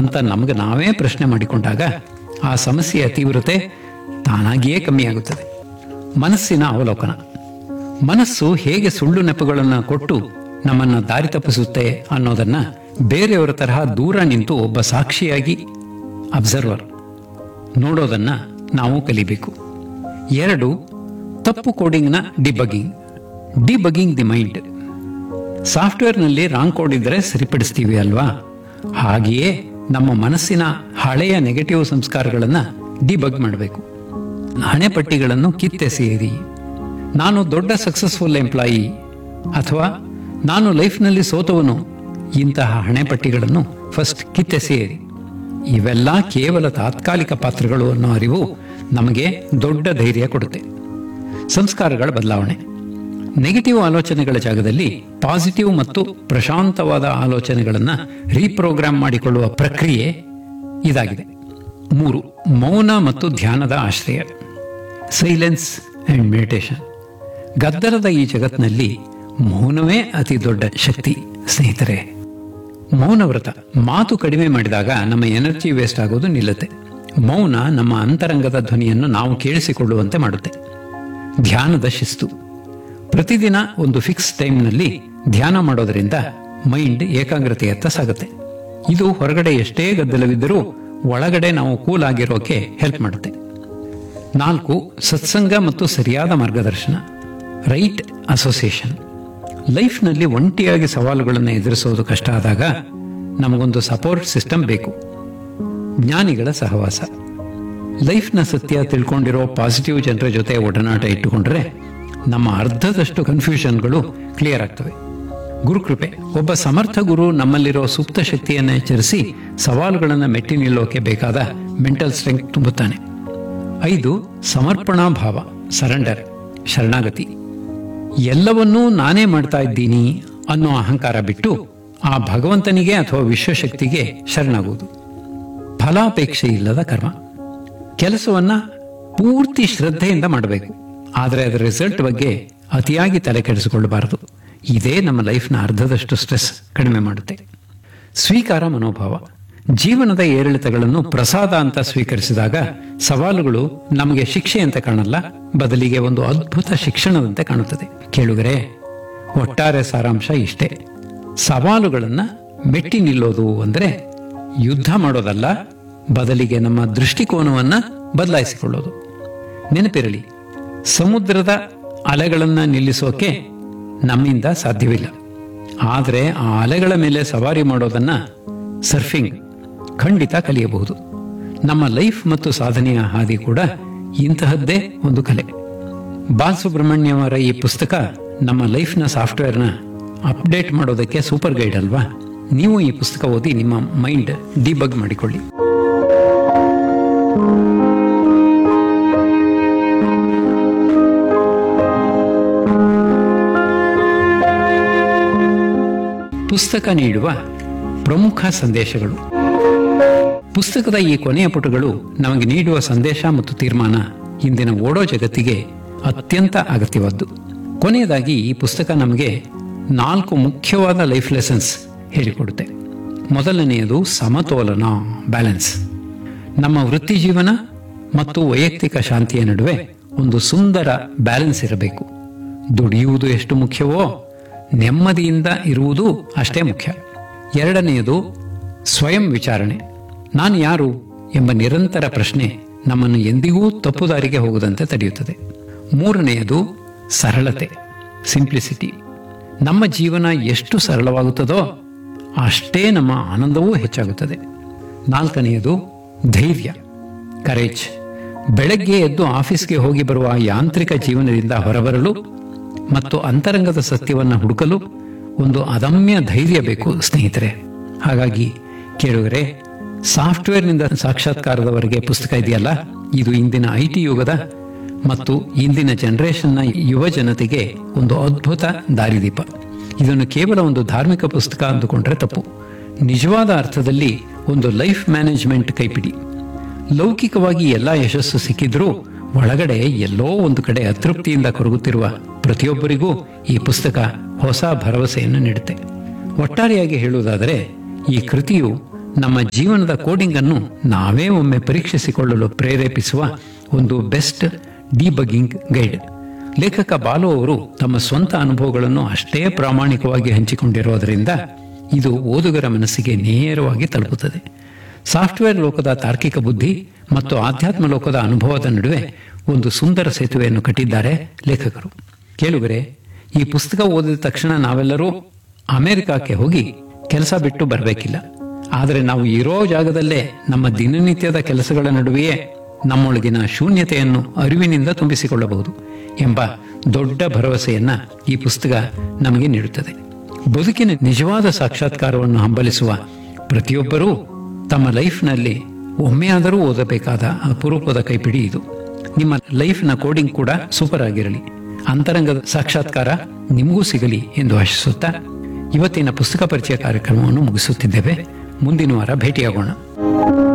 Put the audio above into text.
ಅಂತ ನಮಗೆ ನಾವೇ ಪ್ರಶ್ನೆ ಮಾಡಿಕೊಂಡಾಗ ಆ ಸಮಸ್ಯೆಯ ತೀವ್ರತೆ ತಾನಾಗಿಯೇ ಕಮ್ಮಿಯಾಗುತ್ತದೆ ಮನಸ್ಸಿನ ಅವಲೋಕನ ಮನಸ್ಸು ಹೇಗೆ ಸುಳ್ಳು ನೆಪಗಳನ್ನು ಕೊಟ್ಟು ನಮ್ಮನ್ನ ದಾರಿ ತಪ್ಪಿಸುತ್ತೆ ಅನ್ನೋದನ್ನ ಬೇರೆಯವರ ತರಹ ದೂರ ನಿಂತು ಒಬ್ಬ ಸಾಕ್ಷಿಯಾಗಿ ಅಬ್ಸರ್ವರ್ ನೋಡೋದನ್ನ ನಾವು ಕಲಿಬೇಕು ಎರಡು ತಪ್ಪು ಕೋಡಿಂಗ್ನ ಡಿಬಗ್ಗಿಂಗ್ ಡಿಬಗ್ಗಿಂಗ್ ದಿ ಮೈಂಡ್ ಸಾಫ್ಟ್ವೇರ್ನಲ್ಲಿ ರಾಂಗ್ ಕೋಡ್ ಇದ್ರೆ ಸರಿಪಡಿಸ್ತೀವಿ ಅಲ್ವಾ ಹಾಗೆಯೇ ನಮ್ಮ ಮನಸ್ಸಿನ ಹಳೆಯ ನೆಗೆಟಿವ್ ಸಂಸ್ಕಾರಗಳನ್ನು ಡಿಬಗ್ ಮಾಡಬೇಕು ಹಣೆಪಟ್ಟಿಗಳನ್ನು ಕಿತ್ತೆಸೆಯಿರಿ ನಾನು ದೊಡ್ಡ ಸಕ್ಸಸ್ಫುಲ್ ಎಂಪ್ಲಾಯಿ ಅಥವಾ ನಾನು ಲೈಫ್ನಲ್ಲಿ ಸೋತವನು ಇಂತಹ ಹಣೆಪಟ್ಟಿಗಳನ್ನು ಫಸ್ಟ್ ಕಿತ್ತೆಸೆಯಿರಿ ಇವೆಲ್ಲ ಕೇವಲ ತಾತ್ಕಾಲಿಕ ಪಾತ್ರಗಳು ಅನ್ನೋ ಅರಿವು ನಮಗೆ ದೊಡ್ಡ ಧೈರ್ಯ ಕೊಡುತ್ತೆ ಸಂಸ್ಕಾರಗಳ ಬದಲಾವಣೆ ನೆಗೆಟಿವ್ ಆಲೋಚನೆಗಳ ಜಾಗದಲ್ಲಿ ಪಾಸಿಟಿವ್ ಮತ್ತು ಪ್ರಶಾಂತವಾದ ಆಲೋಚನೆಗಳನ್ನು ರೀಪ್ರೋಗ್ರಾಮ್ ಮಾಡಿಕೊಳ್ಳುವ ಪ್ರಕ್ರಿಯೆ ಇದಾಗಿದೆ ಮೂರು ಮೌನ ಮತ್ತು ಧ್ಯಾನದ ಆಶ್ರಯ ಸೈಲೆನ್ಸ್ ಅಂಡ್ ಮೆಡಿಟೇಷನ್ ಗದ್ದಲದ ಈ ಜಗತ್ತಿನಲ್ಲಿ ಮೌನವೇ ಅತಿ ದೊಡ್ಡ ಶಕ್ತಿ ಸ್ನೇಹಿತರೆ ಮೌನವ್ರತ ಮಾತು ಕಡಿಮೆ ಮಾಡಿದಾಗ ನಮ್ಮ ಎನರ್ಜಿ ವೇಸ್ಟ್ ಆಗೋದು ನಿಲ್ಲುತ್ತೆ ಮೌನ ನಮ್ಮ ಅಂತರಂಗದ ಧ್ವನಿಯನ್ನು ನಾವು ಕೇಳಿಸಿಕೊಳ್ಳುವಂತೆ ಮಾಡುತ್ತೆ ಧ್ಯಾನದ ಶಿಸ್ತು ಪ್ರತಿದಿನ ಒಂದು ಫಿಕ್ಸ್ ಟೈಮ್ನಲ್ಲಿ ಧ್ಯಾನ ಮಾಡೋದರಿಂದ ಮೈಂಡ್ ಏಕಾಗ್ರತೆಯತ್ತ ಸಾಗುತ್ತೆ ಇದು ಹೊರಗಡೆ ಎಷ್ಟೇ ಗದ್ದಲವಿದ್ದರೂ ಒಳಗಡೆ ನಾವು ಕೂಲ್ ಆಗಿರೋಕೆ ಹೆಲ್ಪ್ ಮಾಡುತ್ತೆ ನಾಲ್ಕು ಸತ್ಸಂಗ ಮತ್ತು ಸರಿಯಾದ ಮಾರ್ಗದರ್ಶನ ರೈಟ್ ಅಸೋಸಿಯೇಷನ್ ಲೈಫ್ನಲ್ಲಿ ಒಂಟಿಯಾಗಿ ಸವಾಲುಗಳನ್ನು ಎದುರಿಸೋದು ಕಷ್ಟ ಆದಾಗ ನಮಗೊಂದು ಸಪೋರ್ಟ್ ಸಿಸ್ಟಮ್ ಬೇಕು ಜ್ಞಾನಿಗಳ ಸಹವಾಸ ಲೈಫ್ನ ಸತ್ಯ ತಿಳ್ಕೊಂಡಿರೋ ಪಾಸಿಟಿವ್ ಜನರ ಜೊತೆ ಒಡನಾಟ ಇಟ್ಟುಕೊಂಡ್ರೆ ನಮ್ಮ ಅರ್ಧದಷ್ಟು ಕನ್ಫ್ಯೂಷನ್ಗಳು ಕ್ಲಿಯರ್ ಆಗ್ತವೆ ಗುರುಕೃಪೆ ಒಬ್ಬ ಸಮರ್ಥ ಗುರು ನಮ್ಮಲ್ಲಿರೋ ಸುಪ್ತ ಶಕ್ತಿಯನ್ನು ಎಚ್ಚರಿಸಿ ಸವಾಲುಗಳನ್ನು ಮೆಟ್ಟಿ ನಿಲ್ಲೋಕೆ ಬೇಕಾದ ಮೆಂಟಲ್ ಸ್ಟ್ರೆಂಗ್ ತುಂಬುತ್ತಾನೆ ಐದು ಸಮರ್ಪಣಾ ಭಾವ ಸರೆಂಡರ್ ಶರಣಾಗತಿ ಎಲ್ಲವನ್ನೂ ನಾನೇ ಮಾಡ್ತಾ ಇದ್ದೀನಿ ಅನ್ನೋ ಅಹಂಕಾರ ಬಿಟ್ಟು ಆ ಭಗವಂತನಿಗೆ ಅಥವಾ ವಿಶ್ವಶಕ್ತಿಗೆ ಶರಣಾಗುವುದು ಫಲಾಪೇಕ್ಷೆ ಇಲ್ಲದ ಕರ್ಮ ಕೆಲಸವನ್ನ ಪೂರ್ತಿ ಶ್ರದ್ಧೆಯಿಂದ ಮಾಡಬೇಕು ಆದರೆ ಅದರ ರಿಸಲ್ಟ್ ಬಗ್ಗೆ ಅತಿಯಾಗಿ ತಲೆ ಕೆಡಿಸಿಕೊಳ್ಳಬಾರದು ಇದೇ ನಮ್ಮ ಲೈಫ್ನ ಅರ್ಧದಷ್ಟು ಸ್ಟ್ರೆಸ್ ಕಡಿಮೆ ಮಾಡುತ್ತೆ ಸ್ವೀಕಾರ ಮನೋಭಾವ ಜೀವನದ ಏರಿಳಿತಗಳನ್ನು ಪ್ರಸಾದ ಅಂತ ಸ್ವೀಕರಿಸಿದಾಗ ಸವಾಲುಗಳು ನಮಗೆ ಶಿಕ್ಷೆ ಅಂತ ಕಾಣಲ್ಲ ಬದಲಿಗೆ ಒಂದು ಅದ್ಭುತ ಶಿಕ್ಷಣದಂತೆ ಕಾಣುತ್ತದೆ ಕೇಳುಗರೆ ಒಟ್ಟಾರೆ ಸಾರಾಂಶ ಇಷ್ಟೇ ಸವಾಲುಗಳನ್ನು ಮೆಟ್ಟಿ ನಿಲ್ಲೋದು ಅಂದ್ರೆ ಯುದ್ಧ ಮಾಡೋದಲ್ಲ ಬದಲಿಗೆ ನಮ್ಮ ದೃಷ್ಟಿಕೋನವನ್ನ ಬದಲಾಯಿಸಿಕೊಳ್ಳೋದು ನೆನಪಿರಲಿ ಸಮುದ್ರದ ಅಲೆಗಳನ್ನ ನಿಲ್ಲಿಸೋಕೆ ನಮ್ಮಿಂದ ಸಾಧ್ಯವಿಲ್ಲ ಆದರೆ ಆ ಅಲೆಗಳ ಮೇಲೆ ಸವಾರಿ ಮಾಡೋದನ್ನ ಸರ್ಫಿಂಗ್ ಖಂಡಿತ ಕಲಿಯಬಹುದು ನಮ್ಮ ಲೈಫ್ ಮತ್ತು ಸಾಧನೆಯ ಹಾದಿ ಕೂಡ ಇಂತಹದ್ದೇ ಒಂದು ಕಲೆ ಬಾಲಸುಬ್ರಹ್ಮಣ್ಯ ಅವರ ಈ ಪುಸ್ತಕ ನಮ್ಮ ಲೈಫ್ನ ಸಾಫ್ಟ್ವೇರ್ನ ಅಪ್ಡೇಟ್ ಮಾಡೋದಕ್ಕೆ ಸೂಪರ್ ಗೈಡ್ ಅಲ್ವಾ ನೀವು ಈ ಪುಸ್ತಕ ಓದಿ ನಿಮ್ಮ ಮೈಂಡ್ ಡಿಬಗ್ ಮಾಡಿಕೊಳ್ಳಿ ಪುಸ್ತಕ ನೀಡುವ ಪ್ರಮುಖ ಸಂದೇಶಗಳು ಪುಸ್ತಕದ ಈ ಕೊನೆಯ ಪುಟಗಳು ನಮಗೆ ನೀಡುವ ಸಂದೇಶ ಮತ್ತು ತೀರ್ಮಾನ ಇಂದಿನ ಓಡೋ ಜಗತ್ತಿಗೆ ಅತ್ಯಂತ ಅಗತ್ಯವಾದ್ದು ಕೊನೆಯದಾಗಿ ಈ ಪುಸ್ತಕ ನಮಗೆ ನಾಲ್ಕು ಮುಖ್ಯವಾದ ಲೈಫ್ ಲೆಸನ್ಸ್ ಹೇಳಿಕೊಡುತ್ತೆ ಮೊದಲನೆಯದು ಸಮತೋಲನ ಬ್ಯಾಲೆನ್ಸ್ ನಮ್ಮ ವೃತ್ತಿ ಜೀವನ ಮತ್ತು ವೈಯಕ್ತಿಕ ಶಾಂತಿಯ ನಡುವೆ ಒಂದು ಸುಂದರ ಬ್ಯಾಲೆನ್ಸ್ ಇರಬೇಕು ದುಡಿಯುವುದು ಎಷ್ಟು ಮುಖ್ಯವೋ ನೆಮ್ಮದಿಯಿಂದ ಇರುವುದು ಅಷ್ಟೇ ಮುಖ್ಯ ಎರಡನೆಯದು ಸ್ವಯಂ ವಿಚಾರಣೆ ನಾನು ಯಾರು ಎಂಬ ನಿರಂತರ ಪ್ರಶ್ನೆ ನಮ್ಮನ್ನು ಎಂದಿಗೂ ತಪ್ಪುದಾರಿಗೆ ಹೋಗದಂತೆ ತಡೆಯುತ್ತದೆ ಮೂರನೆಯದು ಸರಳತೆ ಸಿಂಪ್ಲಿಸಿಟಿ ನಮ್ಮ ಜೀವನ ಎಷ್ಟು ಸರಳವಾಗುತ್ತದೋ ಅಷ್ಟೇ ನಮ್ಮ ಆನಂದವೂ ಹೆಚ್ಚಾಗುತ್ತದೆ ನಾಲ್ಕನೆಯದು ಧೈರ್ಯ ಕರೇಜ್ ಬೆಳಗ್ಗೆ ಎದ್ದು ಆಫೀಸ್ಗೆ ಹೋಗಿ ಬರುವ ಯಾಂತ್ರಿಕ ಜೀವನದಿಂದ ಹೊರಬರಲು ಮತ್ತು ಅಂತರಂಗದ ಸತ್ಯವನ್ನು ಹುಡುಕಲು ಒಂದು ಅದಮ್ಯ ಧೈರ್ಯ ಬೇಕು ಸ್ನೇಹಿತರೆ ಹಾಗಾಗಿ ಕೇಳುಗರೆ ಸಾಫ್ಟ್ವೇರ್ನಿಂದ ಸಾಕ್ಷಾತ್ಕಾರದವರೆಗೆ ಪುಸ್ತಕ ಇದೆಯಲ್ಲ ಇದು ಇಂದಿನ ಐ ಟಿ ಯುಗದ ಮತ್ತು ಇಂದಿನ ಜನರೇಷನ್ನ ಯುವ ಜನತೆಗೆ ಒಂದು ಅದ್ಭುತ ದಾರಿದೀಪ ಇದನ್ನು ಕೇವಲ ಒಂದು ಧಾರ್ಮಿಕ ಪುಸ್ತಕ ಅಂದುಕೊಂಡ್ರೆ ತಪ್ಪು ನಿಜವಾದ ಅರ್ಥದಲ್ಲಿ ಒಂದು ಲೈಫ್ ಮ್ಯಾನೇಜ್ಮೆಂಟ್ ಕೈಪಿಡಿ ಲೌಕಿಕವಾಗಿ ಎಲ್ಲ ಯಶಸ್ಸು ಸಿಕ್ಕಿದ್ರೂ ಒಳಗಡೆ ಎಲ್ಲೋ ಒಂದು ಕಡೆ ಅತೃಪ್ತಿಯಿಂದ ಕೊರಗುತ್ತಿರುವ ಪ್ರತಿಯೊಬ್ಬರಿಗೂ ಈ ಪುಸ್ತಕ ಹೊಸ ಭರವಸೆಯನ್ನು ನೀಡುತ್ತೆ ಒಟ್ಟಾರೆಯಾಗಿ ಹೇಳುವುದಾದರೆ ಈ ಕೃತಿಯು ನಮ್ಮ ಜೀವನದ ಕೋಡಿಂಗ್ ಅನ್ನು ನಾವೇ ಒಮ್ಮೆ ಪರೀಕ್ಷಿಸಿಕೊಳ್ಳಲು ಪ್ರೇರೇಪಿಸುವ ಒಂದು ಬೆಸ್ಟ್ ಡಿಬಗಿಂಗ್ ಗೈಡ್ ಲೇಖಕ ಬಾಲು ಅವರು ತಮ್ಮ ಸ್ವಂತ ಅನುಭವಗಳನ್ನು ಅಷ್ಟೇ ಪ್ರಾಮಾಣಿಕವಾಗಿ ಹಂಚಿಕೊಂಡಿರೋದರಿಂದ ಇದು ಓದುಗರ ಮನಸ್ಸಿಗೆ ನೇರವಾಗಿ ತಲುಪುತ್ತದೆ ಸಾಫ್ಟ್ವೇರ್ ಲೋಕದ ತಾರ್ಕಿಕ ಬುದ್ಧಿ ಮತ್ತು ಆಧ್ಯಾತ್ಮ ಲೋಕದ ಅನುಭವದ ನಡುವೆ ಒಂದು ಸುಂದರ ಸೇತುವೆಯನ್ನು ಕಟ್ಟಿದ್ದಾರೆ ಲೇಖಕರು ಕೇಳುಗರೆ ಈ ಪುಸ್ತಕ ಓದಿದ ತಕ್ಷಣ ನಾವೆಲ್ಲರೂ ಅಮೆರಿಕಕ್ಕೆ ಹೋಗಿ ಕೆಲಸ ಬಿಟ್ಟು ಬರಬೇಕಿಲ್ಲ ಆದರೆ ನಾವು ಇರೋ ಜಾಗದಲ್ಲೇ ನಮ್ಮ ದಿನನಿತ್ಯದ ಕೆಲಸಗಳ ನಡುವೆಯೇ ನಮ್ಮೊಳಗಿನ ಶೂನ್ಯತೆಯನ್ನು ಅರಿವಿನಿಂದ ತುಂಬಿಸಿಕೊಳ್ಳಬಹುದು ಎಂಬ ದೊಡ್ಡ ಭರವಸೆಯನ್ನ ಈ ಪುಸ್ತಕ ನಮಗೆ ನೀಡುತ್ತದೆ ಬದುಕಿನ ನಿಜವಾದ ಸಾಕ್ಷಾತ್ಕಾರವನ್ನು ಹಂಬಲಿಸುವ ಪ್ರತಿಯೊಬ್ಬರೂ ತಮ್ಮ ಲೈಫ್ನಲ್ಲಿ ಒಮ್ಮೆಯಾದರೂ ಓದಬೇಕಾದ ಅಪರೂಪದ ಕೈಪಿಡಿ ಇದು ನಿಮ್ಮ ಲೈಫ್ನ ಕೋಡಿಂಗ್ ಕೂಡ ಸೂಪರ್ ಆಗಿರಲಿ ಅಂತರಂಗದ ಸಾಕ್ಷಾತ್ಕಾರ ನಿಮಗೂ ಸಿಗಲಿ ಎಂದು ಆಶಿಸುತ್ತಾ ಇವತ್ತಿನ ಪುಸ್ತಕ ಪರಿಚಯ ಕಾರ್ಯಕ್ರಮವನ್ನು ಮುಗಿಸುತ್ತಿದ್ದೇವೆ ಮುಂದಿನ ವಾರ ಭೇಟಿಯಾಗೋಣ